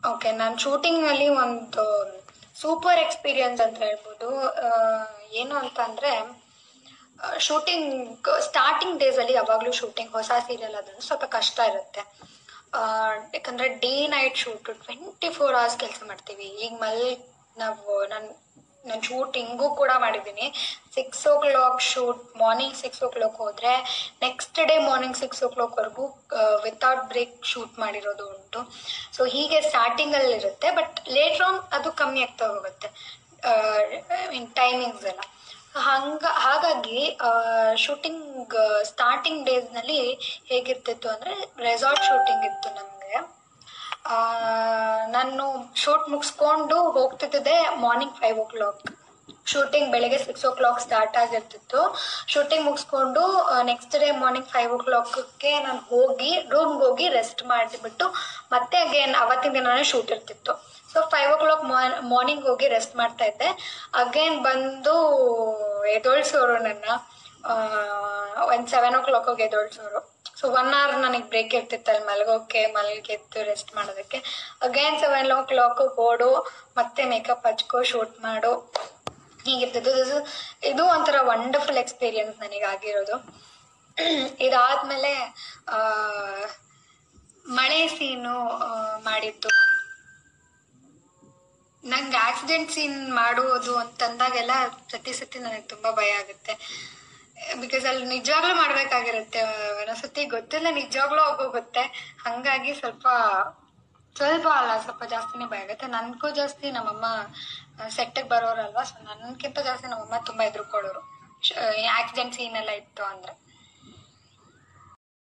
okay ನಾನು ಶೂಟಿಂಗ್ನಲ್ಲಿ ಒಂದು super experience ಅಂತ ಹೇಳ್ಬೋದು ಆ, ಏನು ಅಂತ ಅಂದರೆ ಶೂಟಿಂಗ್ ಸ್ಟಾರ್ಟಿಂಗ್ ಡೇಸಲ್ಲಿ ಯಾವಾಗಲೂ ಶೂಟಿಂಗ್ ಹೊಸ ಸೀರಿಯಲ್ ಆದ್ರೂ ಸ್ವಲ್ಪ ಕಷ್ಟ ಇರುತ್ತೆ ಆ, ಯಾಕಂದ್ರೆ day night shoot twenty four hours ಕೆಲಸ ಮಾಡ್ತೀವಿ ಈಗ ಮಲ್ ನಾವು ನಾನು ನಾನು ಶೂಟಿಂಗು ಕೂಡ ಮಾಡಿದ್ದೀನಿ six o'clock shoot morning six o'clock ಹೋದ್ರೆ ನೆಕ್ಸ್ಟ್ ಡೇ ಮಾರ್ನಿಂಗ್ ಸಿಕ್ಸ್ ಓ ಕ್ಲಾಕ್ವರೆಗೂ ವಿತೌಟ್ ಬ್ರೇಕ್ ಶೂಟ್ ಮಾಡಿರೋದು ಉಂಟು ಸೊ ಹೀಗೆ ಸ್ಟಾರ್ಟಿಂಗಲ್ಲಿ ಇರುತ್ತೆ ಬಟ್ ಲೇಟರ್ ಆನ್ ಅದು ಕಮ್ಮಿ ಆಗ್ತಾ ಹೋಗುತ್ತೆ ಮೀನ್ ಟೈಮಿಂಗ್ಸ್ ಎಲ್ಲ ಹಂಗ ಹಾಗಾಗಿ ಶೂಟಿಂಗ್ ಸ್ಟಾರ್ಟಿಂಗ್ ಡೇಸ್ನಲ್ಲಿ ಹೇಗಿರ್ತಿತ್ತು ಅಂದರೆ ರೆಸಾರ್ಟ್ ಶೂಟಿಂಗ್ ಇತ್ತು ನಮಗೆ ನಾನು ಶೂಟ್ ಮುಗಿಸ್ಕೊಂಡು ಹೋಗ್ತಿದ್ದೆ morning five o'clock shooting ಬೆಳಗ್ಗೆ ಸಿಕ್ಸ್ ಓ ಕ್ಲಾಕ್ ಸ್ಟಾರ್ಟ್ ಆಗಿರ್ತಿತ್ತು ಶೂಟಿಂಗ್ ಮುಗಿಸ್ಕೊಂಡು ನೆಕ್ಸ್ಟ್ ಡೇ ಮಾರ್ನಿಂಗ್ ಫೈವ್ ಓ ಕ್ಲಾಕ್ಗೆ ನಾನು ಹೋಗಿ ರೂಮ್ಗೆ ಹೋಗಿ ರೆಸ್ಟ್ ಮಾಡಿಬಿಟ್ಟು ಮತ್ತೆ ಅಗೇನ್ ಅವತ್ತಿನ ದಿನನೇ ಶೂಟ್ ಇರ್ತಿತ್ತು so five o'clock morning ಹೋಗಿ ರೆಸ್ಟ್ ಮಾಡ್ತಾ ಇದ್ದೆ ಅಗೇನ್ ಬಂದು ಎದೊಳ್ಸೋರು ನನ್ನ ಒಂದು ಸೆವೆನ್ ಓ ಕ್ಲಾಕ್ ಹೋಗಿ ಎದೊಳ್ಸೋರು ಸೊ ಒನ್ ಅವರ್ ನನಗೆ ಬ್ರೇಕ್ ಇರ್ತಿತ್ತಲ್ಲಿ ಮಲಗೋಕೆ ಮಲಗೆದ್ದು ರೆಸ್ಟ್ ಮಾಡೋದಕ್ಕೆ ಅಗೇನ್ ಸೆವೆನ್ ಓ ಕ್ಲಾಕ್ ಓಡು ಮತ್ತೆ ಮೇಕಪ್ ಹಚ್ಕೋ ಶೂಟ್ ಮಾಡು ಹೀಗಿರ್ತಿತ್ತು ಇದು- ಇದು ಒಂಥರ ವಂಡರ್ಫುಲ್ ಎಕ್ಸ್ಪೀರಿಯನ್ಸ್ ನನಗೆ ಆಗಿರೋದು ಇದಾದ್ಮೇಲೆ ಆ, ಮಳೆ ಸೀನು ಮಾಡಿದ್ದು ನಂಗೆ ಆಕ್ಸಿಡೆಂಟ್ ಸೀನ್ ಮಾಡುವುದು ಅಂತಂದಾಗೆಲ್ಲ ಸತಿ ಸತಿ ನನಗೆ ತುಂಬಾ ಭಯ ಆಗುತ್ತೆ ಬಿಕಾಸ್ ಅಲ್ಲಿ ನಿಜವಾಗ್ಲೂ ಮಾಡ್ಬೇಕಾಗಿರುತ್ತೆ ಒಂದೊಂದ್ಸತಿ ಗೊತ್ತಿಲ್ಲ ನಿಜವಾಗ್ಲೂ ಹೋಗೋಗುತ್ತೆ ಹಂಗಾಗಿ ಸ್ವಲ್ಪ ಸ್ವಲ್ಪ ಅಲ್ಲ ಸ್ವಲ್ಪ ಜಾಸ್ತಿನೇ ಭಯ ಆಗುತ್ತೆ ನನ್ಗೂ ಜಾಸ್ತಿ ನಮ್ಮಮ್ಮ ಸೆಟ್ಟಿಗೆ ಬರೋರಲ್ವಾ ಸೊ ನನ್ಕಿಂತ ಜಾಸ್ತಿ ನಮ್ಮಮ್ಮ ತುಂಬಾ ಎದುರ್ಕೊಳ್ಳೋರು ಆಕ್ಸಿಡೆಂಟ್ ಸೀನ್ ಎಲ್ಲ ಇತ್ತು ಅಂದ್ರೆ